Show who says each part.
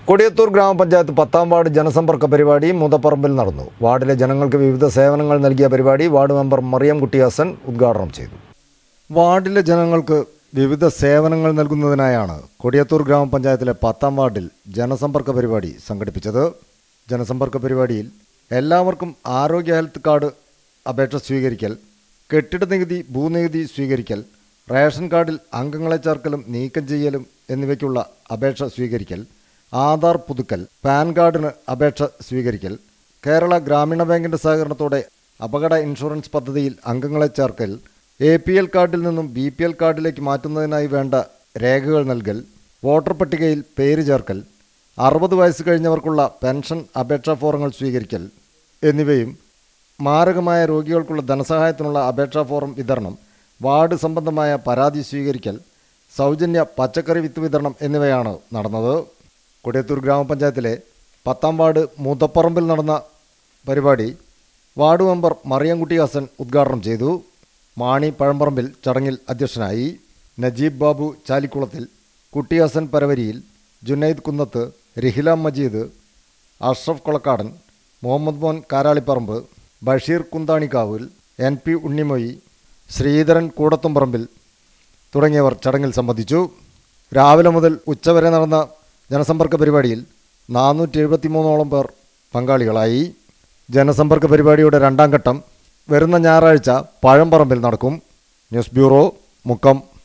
Speaker 1: കൊടിയത്തൂർ ഗ്രാമപഞ്ചായത്ത് പത്താം വാർഡ് ജനസമ്പർക്ക പരിപാടി മുതപ്പറമ്പിൽ നടന്നു വാർഡിലെ ജനങ്ങൾക്ക് വിവിധ സേവനങ്ങൾ നൽകിയ പരിപാടി വാർഡ് മെമ്പർ മറിയം കുട്ടി ഹസൻ ഉദ്ഘാടനം ചെയ്തു വാർഡിലെ ജനങ്ങൾക്ക് വിവിധ സേവനങ്ങൾ നൽകുന്നതിനായാണ് കൊടിയത്തൂർ ഗ്രാമപഞ്ചായത്തിലെ പത്താം വാർഡിൽ ജനസമ്പർക്ക പരിപാടി സംഘടിപ്പിച്ചത് ജനസമ്പർക്ക പരിപാടിയിൽ എല്ലാവർക്കും ആരോഗ്യ ഹെൽത്ത് കാർഡ് അപേക്ഷ സ്വീകരിക്കൽ കെട്ടിട നികുതി ഭൂനികുതി സ്വീകരിക്കൽ റേഷൻ കാർഡിൽ അംഗങ്ങളെ ചേർക്കലും നീക്കം ചെയ്യലും എന്നിവയ്ക്കുള്ള അപേക്ഷ സ്വീകരിക്കൽ ആധാർ പുതുക്കൽ പാൻ കാർഡിന് അപേക്ഷ സ്വീകരിക്കൽ കേരള ഗ്രാമീണ ബാങ്കിന്റെ സഹകരണത്തോടെ അപകട ഇൻഷുറൻസ് പദ്ധതിയിൽ അംഗങ്ങളെ ചേർക്കൽ എ പി എൽ കാർഡിൽ നിന്നും ബി പി എൽ കാർഡിലേക്ക് മാറ്റുന്നതിനായി വേണ്ട രേഖകൾ നൽകൽ വോട്ടർ പട്ടികയിൽ പേര് ചേർക്കൽ അറുപത് വയസ്സ് കഴിഞ്ഞവർക്കുള്ള പെൻഷൻ അപേക്ഷാ ഫോറങ്ങൾ സ്വീകരിക്കൽ എന്നിവയും മാരകമായ രോഗികൾക്കുള്ള ധനസഹായത്തിനുള്ള അപേക്ഷാ ഫോറം വിതരണം വാർഡ് സംബന്ധമായ പരാതി സ്വീകരിക്കൽ സൗജന്യ പച്ചക്കറി വിത്ത് വിതരണം എന്നിവയാണ് നടന്നത് കൊടിയത്തൂർ ഗ്രാമപഞ്ചായത്തിലെ പത്താം വാർഡ് മൂത്തപ്പറമ്പിൽ നടന്ന പരിപാടി വാർഡ് മെമ്പർ മറിയംകുട്ടി ഹസൻ ഉദ്ഘാടനം ചെയ്തു മാണി പഴമ്പറമ്പിൽ ചടങ്ങിൽ അധ്യക്ഷനായി നജീബ് ബാബു ചാലിക്കുളത്തിൽ കുട്ടി ഹസൻ പരവരിയിൽ ജുനൈദ് കുന്നത്ത് റിഹില മജീദ് അഷ്റഫ് കൊളക്കാടൻ മുഹമ്മദ് മോൻ കാരാളിപ്പറമ്പ് ബഷീർ കുന്താണിക്കാവിൽ എൻ പി ഉണ്ണിമൊഴി ശ്രീധരൻ കൂടത്തുംപറമ്പിൽ തുടങ്ങിയവർ ചടങ്ങിൽ സംബന്ധിച്ചു രാവിലെ മുതൽ ഉച്ചവരെ നടന്ന ജനസമ്പർക്ക പരിപാടിയിൽ നാനൂറ്റി എഴുപത്തിമൂന്നോളം പേർ പങ്കാളികളായി ജനസമ്പർക്ക പരിപാടിയുടെ രണ്ടാം ഘട്ടം വരുന്ന ഞായറാഴ്ച പഴംപറമ്പിൽ നടക്കും ന്യൂസ് ബ്യൂറോ മുക്കം